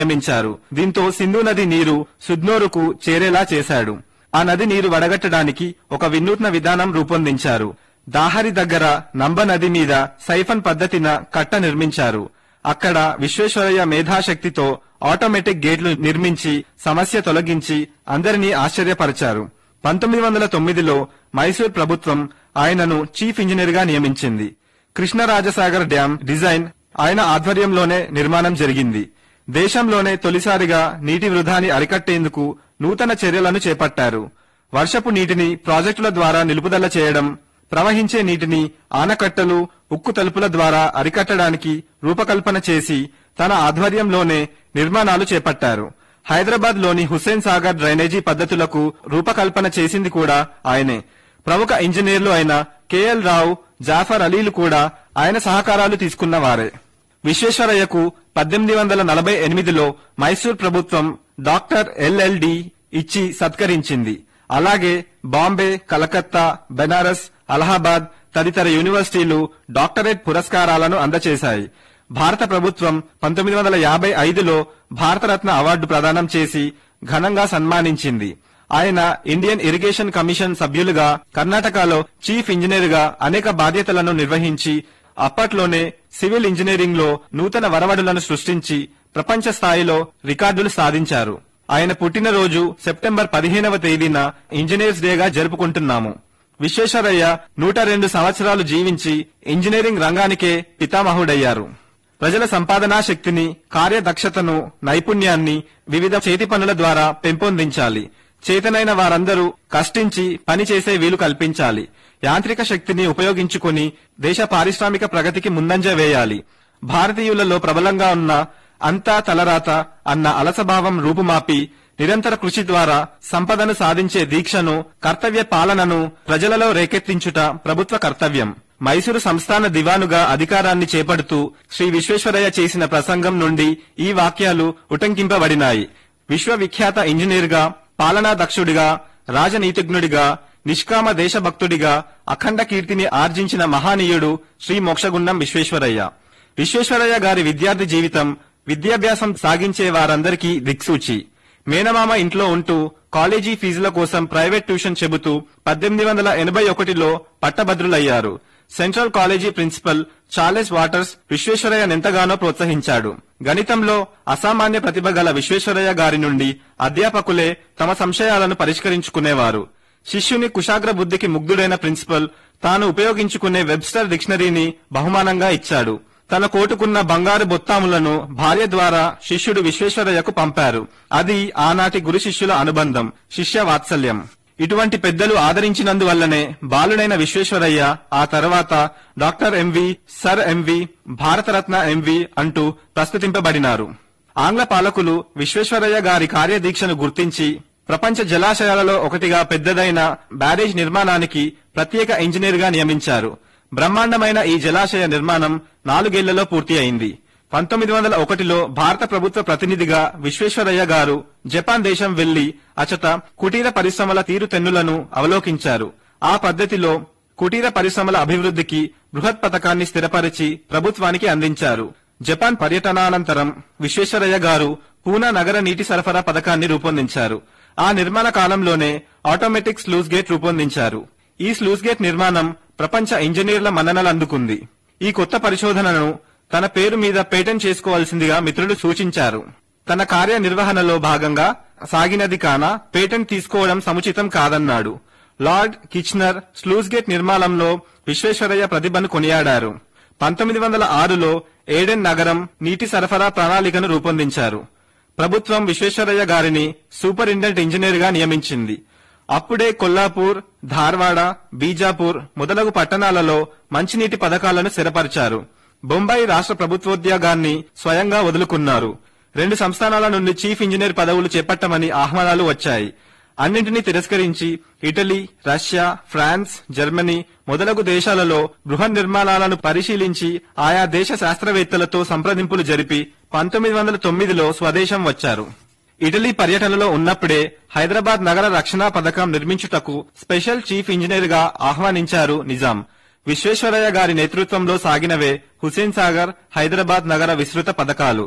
నియమించారు దీంతో సింధు నది నీరు సుద్నోరుకు చేరేలా చేశాడు ఆ నది నీరు వడగట్టడానికి ఒక వినూత్న విధానం రూపొందించారు దాహరి దగ్గర నంబ నది మీద సైఫన్ పద్ధతిన కట్ట నిర్మించారు అక్కడ విశ్వేశ్వరయ్య మేధాశక్తితో ఆటోమేటిక్ గేట్లు నిర్మించి సమస్య తొలగించి అందరినీ ఆశ్చర్యపరిచారు పంతొమ్మిది వందల తొమ్మిదిలో మైసూర్ ప్రభుత్వం ఆయనను చీఫ్ ఇంజనీర్ గా నియమించింది కృష్ణరాజసాగర్ డ్యాం డిజైన్ ఆయన ఆధ్వర్యంలోనే నిర్మాణం జరిగింది దేశంలోనే తొలిసారిగా నీటి వృధాని అరికట్టేందుకు నూతన చర్యలను చేపట్టారు వర్షపు నీటిని ప్రాజెక్టుల ద్వారా నిలుపుదల చేయడం ప్రవహించే నీటిని ఆనకట్టలు ఉక్కు తలుపుల ద్వారా అరికట్టడానికి రూపకల్పన చేసి తన ఆధ్వర్యంలోనే నిర్మాణాలు చేపట్టారు హైదరాబాద్ లోని హుస్సేన్ సాగర్ డ్రైనేజీ పద్ధతులకు రూపకల్పన చేసింది కూడా ఆయనే ప్రముఖ ఇంజనీర్లు అయిన కెఎల్ రావు జాఫర్ అలీలు కూడా ఆయన సహకారాలు తీసుకున్నవారే విశ్వేశ్వరయ్యకు పద్దెనిమిది వందల నలభై ఎనిమిదిలో మైసూర్ ప్రభుత్వం డాక్టర్ ఎల్ఎల్డి ఇచ్చి సత్కరించింది అలాగే బాంబే కలకత్తా బెనారస్ అలహాబాద్ తదితర యూనివర్సిటీలు డాక్టరేట్ పురస్కారాలను అందజేశాయి భారత ప్రభుత్వం పంతొమ్మిది వందల యాభై ఐదులో భారతరత్న అవార్డు ప్రదానం చేసి ఘనంగా సన్మానించింది ఆయన ఇండియన్ ఇరిగేషన్ కమిషన్ సభ్యులుగా కర్ణాటకలో చీఫ్ ఇంజనీర్ గా అనేక బాధ్యతలను నిర్వహించి అప్పట్లోనే సివిల్ ఇంజనీరింగ్ లో నూతన వరవడులను సృష్టించి ప్రపంచ స్థాయిలో రికార్డులు సాధించారు ఆయన పుట్టినరోజు సెప్టెంబర్ పదిహేనవ తేదీన ఇంజనీర్స్ డేగా జరుపుకుంటున్నాము విశ్వేశ్వరయ్య నూట రెండు సంవత్సరాలు జీవించి ఇంజనీరింగ్ రంగానికే పితామహుడయ్యారు ప్రజల సంపాదనా శక్తిని కార్యదక్షతను నైపుణ్యాన్ని వివిధ చేతి పనుల ద్వారా పెంపొందించాలి చేతనైన వారందరూ కష్టించి పని చేసే వీలు కల్పించాలి యాంత్రిక శక్తిని ఉపయోగించుకొని దేశ పారిశ్రామిక ప్రగతికి ముందంజ వేయాలి భారతీయులలో ప్రబలంగా ఉన్న అంతా తలరాత అన్న అలసభావం రూపుమాపి నిరంతర కృషి ద్వారా సంపదను సాధించే దీక్షను కర్తవ్య పాలనను ప్రజలలో రేకెత్తించుట ప్రభుత్వ కర్తవ్యం మైసూరు సంస్థాన దివానుగా అధికారాన్ని చేపడుతూ శ్రీ విశ్వేశ్వరయ్య చేసిన ప్రసంగం నుండి ఈ వాక్యాలు ఉటంకింపబడినాయి విశ్వవిఖ్యాత ఇంజనీర్గా పాలనా దక్షుడిగా రాజనీతిజ్ఞుడిగా నిష్కామ దేశభక్తుడిగా అఖండ కీర్తిని ఆర్జించిన మహానీయుడు శ్రీ మోక్షగుండం విశ్వేశ్వరయ్య విశ్వేశ్వరయ్య గారి విద్యార్థి జీవితం విద్యాభ్యాసం సాగించే వారందరికీ దిక్సూచి మేనమామ ఇంట్లో ఉంటూ కాలేజీ ఫీజుల కోసం ప్రైవేట్ ట్యూషన్ చెబుతూ పద్దెనిమిది వందల ఎనభై ఒకటిలో పట్టభద్రులయ్యారు central college principal Charles Waters విశ్వేశ్వరయ్యనెంతగానో ప్రోత్సహించాడు గణితంలో అసామాన్య ప్రతిభ గల విశ్వేశ్వరయ్య గారి నుండి అధ్యాపకులే తమ సంశయాలను పరిష్కరించుకునేవారు శిష్యుని కుశాగ్ర బుద్ధికి ముగ్ధుడైన ప్రిన్సిపల్ తాను ఉపయోగించుకునే వెబ్స్టర్ డిక్షనరీని బహుమానంగా ఇచ్చాడు తన కోటుకున్న బంగారు బొత్తాములను భార్య ద్వారా శిష్యుడు విశ్వేశ్వరయ్యకు పంపారు అది ఆనాటి గురు శిష్యుల అనుబంధం శిష్య వాత్సల్యం ఇటువంటి పెద్దలు ఆదరించినందువల్లనే బాలుడైన విశ్వేశ్వరయ్య ఆ తర్వాత doctor MV sir MV Bharat Ratna MV అంటూ ప్రస్తుతింపబడినారు ఆంగ్ల పాలకులు విశ్వేశ్వరయ్య గారి కార్యదీక్షను గుర్తించి ప్రపంచ జలాశయాలలో ఒకటిగా పెద్దదైన బ్యారేజ్ నిర్మాణానికి ప్రత్యేక ఇంజనీర్ గా నియమించారు బ్రహ్మాండమైన ఈ జలాశయ నిర్మాణం నాలుగేళ్లలో పూర్తి అయింది పంతొమ్మిది వందల ఒకటిలో భారత ప్రభుత్వ ప్రతినిధిగా విశ్వేశ్వరయ్య గారు జపాన్ దేశం వెళ్లి అచట కుటీర పరిశ్రమల తీరుతెన్నులను అవలోకించారు ఆ పద్ధతిలో కుటీర పరిశ్రమల అభివృద్ధికి బృహత్ పథకాన్ని స్థిరపరిచి ప్రభుత్వానికి అందించారు జపాన్ పర్యటనానంతరం విశ్వేశ్వరయ్య గారు పూనా నగర నీటి సరఫరా పథకాన్ని రూపొందించారు ఆ నిర్మాణ కాలంలోనే ఆటోమేటిక్ స్లూస్ గేట్ రూపొందించారు ఈ స్లూస్ గేట్ నిర్మాణం ప్రపంచ ఇంజనీర్ల మన్ననలు అందుకుంది ఈ కొత్త పరిశోధనను తన పేరు మీద పేటెంట్ చేసుకోవాల్సిందిగా మిత్రులు సూచించారు తన కార్యనిర్వహణలో భాగంగా సాగినది కాన పేటెంట్ తీసుకోవడం సముచితం కాదన్నాడు లార్డ్ కిచ్నర్ స్లూస్ గేట్ నిర్మాణంలో విశ్వేశ్వరయ్య ప్రతిభను కొనియాడారు పంతొమ్మిది వందల ఆరులో ఏడెన్ నగరం నీటి సరఫరా ప్రణాళికను రూపొందించారు ప్రభుత్వం విశ్వేశ్వరయ్య గారిని సూపరింటెండెంట్ ఇంజనీర్ గా నియమించింది అప్పుడే కొల్లాపూర్ ధార్వాడ బీజాపూర్ మొదలగు పట్టణాలలో మంచినీటి పథకాలను స్థిరపరిచారు బొంబాయి రాష్ట్ర ప్రభుత్వోద్యోగాన్ని స్వయంగా వదులుకున్నారు రెండు సంస్థానాల నుండి చీఫ్ ఇంజనీర్ పదవులు చేపట్టమని ఆహ్వానాలు వచ్చాయి అన్నింటినీ తిరస్కరించి ఇటలీ రష్యా ఫ్రాన్స్ జర్మనీ మొదలగు దేశాలలో గృహ నిర్మాణాలను పరిశీలించి ఆయా దేశ శాస్త్రవేత్తలతో సంప్రదింపులు జరిపి పంతొమ్మిది వందల తొమ్మిదిలో స్వదేశం వచ్చారు ఇటలీ పర్యటనలో ఉన్నప్పుడే హైదరాబాద్ నగర రక్షణ పథకం నిర్మించుటకు స్పెషల్ చీఫ్ ఇంజనీర్ గా ఆహ్వానించారు నిజాం విశ్వేశ్వరయ్య గారి నేతృత్వంలో సాగినవే హుసేన్ సాగర్ హైదరాబాద్ నగర విస్తృత పథకాలు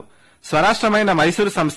స్వరాష్ట్రమైన మైసూరు సంస్థ